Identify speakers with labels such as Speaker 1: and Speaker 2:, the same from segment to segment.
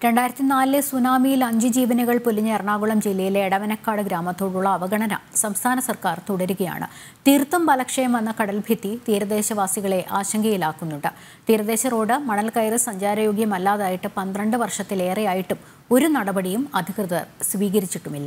Speaker 1: രണ്ടായിരത്തി നാലിലെ സുനാമിയിൽ അഞ്ച് ജീവനുകൾ പൊലിഞ്ഞ എറണാകുളം ജില്ലയിലെ എടവനക്കാട് ഗ്രാമത്തോടുള്ള അവഗണന സംസ്ഥാന സർക്കാർ തുടരുകയാണ് തീർത്തും ബലക്ഷയം വന്ന കടൽഭിത്തി തീരദേശവാസികളെ ആശങ്കയിലാക്കുന്നുണ്ട് തീരദേശ റോഡ് മണൽ കയറ് സഞ്ചാരയോഗ്യമല്ലാതായിട്ട് പന്ത്രണ്ട് വർഷത്തിലേറെയായിട്ടും ഒരു നടപടിയും അധികൃതർ സ്വീകരിച്ചിട്ടുമില്ല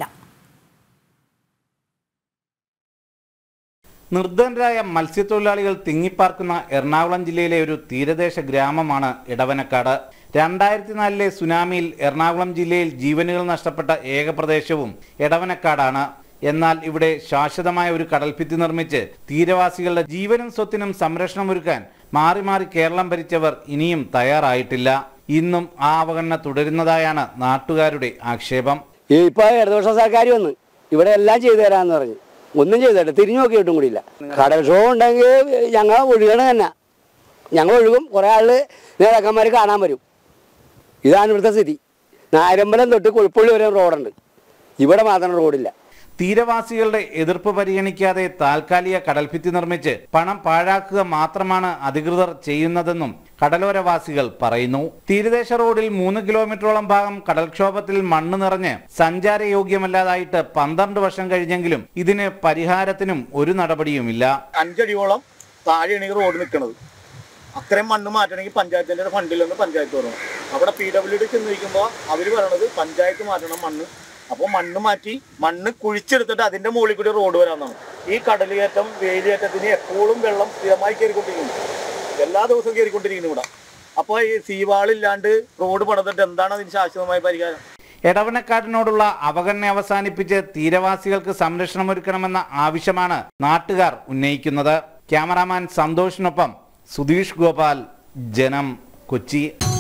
Speaker 2: നിർധനരായ മത്സ്യത്തൊഴിലാളികൾ തിങ്ങിപ്പാർക്കുന്ന എറണാകുളം ജില്ലയിലെ ഒരു തീരദേശ ഗ്രാമമാണ് ഇടവനക്കാട് രണ്ടായിരത്തി നാലിലെ സുനാമിയിൽ എറണാകുളം ജില്ലയിൽ ജീവനുകൾ നഷ്ടപ്പെട്ട ഏക പ്രദേശവും ഇടവനക്കാടാണ് എന്നാൽ ഇവിടെ ശാശ്വതമായ ഒരു കടൽഭിത്തി നിർമ്മിച്ച് തീരവാസികളുടെ ജീവനും സ്വത്തിനും സംരക്ഷണമൊരുക്കാൻ മാറി മാറി കേരളം ഭരിച്ചവർ ഇനിയും തയ്യാറായിട്ടില്ല ഇന്നും ആ അവഗണന തുടരുന്നതായാണ് നാട്ടുകാരുടെ ആക്ഷേപം
Speaker 3: ഈ ഇപ്പൊ ഇടതുപക്ഷ സർക്കാർ വന്ന് ഇവിടെ എല്ലാം ചെയ്തു തരാന്ന് പറഞ്ഞു ഒന്നും ചെയ്തിട്ട് തിരിഞ്ഞു നോക്കിയിട്ടും കൂടിയില്ല കടൽക്ഷോഭം ഉണ്ടെങ്കിൽ ഞങ്ങൾ ഒഴുകണ തന്നെ ഞങ്ങൾ ഒഴുകും കുറേ ആള് നേതാക്കന്മാർ കാണാൻ വരും ഇതാണ് ഇവിടുത്തെ സ്ഥിതി നായരമ്പലം തൊട്ട് കൊഴുപ്പള്ളി വരെ റോഡുണ്ട് ഇവിടെ മാത്രം റോഡില്ല
Speaker 2: തീരവാസികളുടെ എതിർപ്പ് പരിഗണിക്കാതെ താൽക്കാലിക കടൽഭിത്തി നിർമ്മിച്ച് പണം പാഴാക്കുക മാത്രമാണ് അധികൃതർ ചെയ്യുന്നതെന്നും കടലോരവാസികൾ പറയുന്നു തീരദേശ റോഡിൽ മൂന്ന് കിലോമീറ്ററോളം ഭാഗം കടൽക്ഷോഭത്തിൽ മണ്ണ് നിറഞ്ഞ് സഞ്ചാരയോഗ്യമല്ലാതായിട്ട് പന്ത്രണ്ട് വർഷം കഴിഞ്ഞെങ്കിലും ഇതിന് പരിഹാരത്തിനും ഒരു നടപടിയുമില്ല
Speaker 4: അഞ്ചടിയോളം താഴെയാണ് ഈ റോഡ് നിൽക്കുന്നത് അത്രയും മണ്ണ് മാറ്റണമെങ്കിൽ പഞ്ചായത്തിന്റെ ഫണ്ടിൽ നിന്ന് പഞ്ചായത്ത് വരണം അവിടെ പി ഡബ്ല്യു ഡി ചെന്ന് നിൽക്കുമ്പോൾ അവർ പറയണത് പഞ്ചായത്ത് മാറ്റണം മണ്ണ് അപ്പോൾ മണ്ണ് മാറ്റി മണ്ണ് കുഴിച്ചെടുത്തിട്ട് അതിന്റെ മുകളിൽ കൂടി റോഡ് വരാമെന്നാണ് ഈ കടലുകയറ്റം വേലിയേറ്റത്തിന് എപ്പോഴും വെള്ളം സ്ഥിരമായി കയറിക്കൊണ്ടിരിക്കുന്നു എല്ലാ ദിവസവും കയറിക്കൊണ്ടിരിക്കുന്നു ഇവിടെ അപ്പോൾ ഈ സീവാളില്ലാണ്ട് റോഡ് പണിതിട്ട് എന്താണ് അതിന് ശാശ്വതമായ പരിഹാരം
Speaker 2: എടവനക്കാടിനോടുള്ള അവഗണന അവസാനിപ്പിച്ച് തീരവാസികൾക്ക് സംരക്ഷണമൊരുക്കണമെന്ന ആവശ്യമാണ് നാട്ടുകാർ ഉന്നയിക്കുന്നത് ക്യാമറാമാൻ സന്തോഷിനൊപ്പം സുധീഷ് ഗോപാൽ ജനം കൊച്ചി